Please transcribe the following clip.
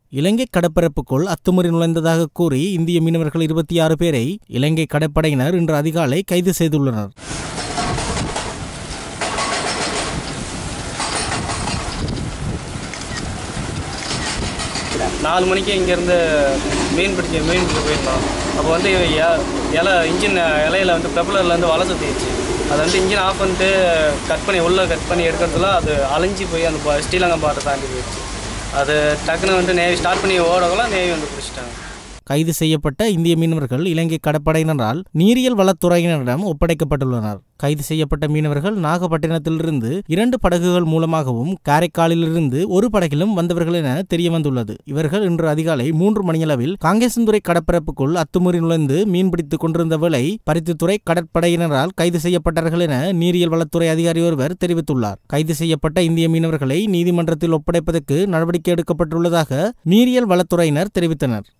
இலங்கை கடற்பரப்புக்குள் அத்துமீறி நுழைந்ததாக கூறி இந்திய மீனவர்கள் இருபத்தி ஆறு பேரை இலங்கை கடற்படையினர் இன்று அதிகாலை கைது செய்துள்ளனர் நாலு மணிக்கு இங்கேருந்து மீன் பிடிக்க மீன் பிடிக்க போயிருந்தோம் அப்போ வந்து எ- இலை இன்ஜின் இலையில வந்து ப்ரப்பலரில் வந்து வலை சுற்றிடுச்சு அதை வந்து இன்ஜின் ஆஃப் பண்ணிட்டு கட் பண்ணி உள்ளே கட் பண்ணி எடுக்கிறதுல அது அலைஞ்சு போய் அந்த பா- ஸ்ரீலங்கா பாட்டை தாண்டி போயிடுச்சு அது டக்குன்னு வந்து நேவி ஸ்டார்ட் பண்ணி ஓடக்குள்ள நேவி வந்து பிடிச்சிட்டாங்க கைது செய்யப்பட்ட இந்திய மீனவர்கள் இலங்கை கடற்படையினரால் நீரியல் வளத்துறையினரிடம் ஒப்படைக்கப்பட்டுள்ளனர் கைது செய்யப்பட்ட மீனவர்கள் நாகப்பட்டினத்திலிருந்து இரண்டு படகுகள் மூலமாகவும் காரைக்காலிலிருந்து ஒரு படகிலும் வந்தவர்கள் என தெரிய வந்துள்ளது இவர்கள் இன்று அதிகாலை மூன்று மணியளவில் காங்கேசன்துறை கடற்பரப்புக்குள் அத்துமீறி நுழைந்து மீன்பிடித்துக் கொண்டிருந்த வேளை பருத்தித்துறை கடற்படையினரால் கைது செய்யப்பட்டார்கள் என நீரியல் வளத்துறை அதிகாரி ஒருவர் தெரிவித்துள்ளார் கைது செய்யப்பட்ட இந்திய மீனவர்களை நீதிமன்றத்தில் ஒப்படைப்பதற்கு நடவடிக்கை எடுக்கப்பட்டுள்ளதாக நீரியல் வளத்துறையினர் தெரிவித்தனர்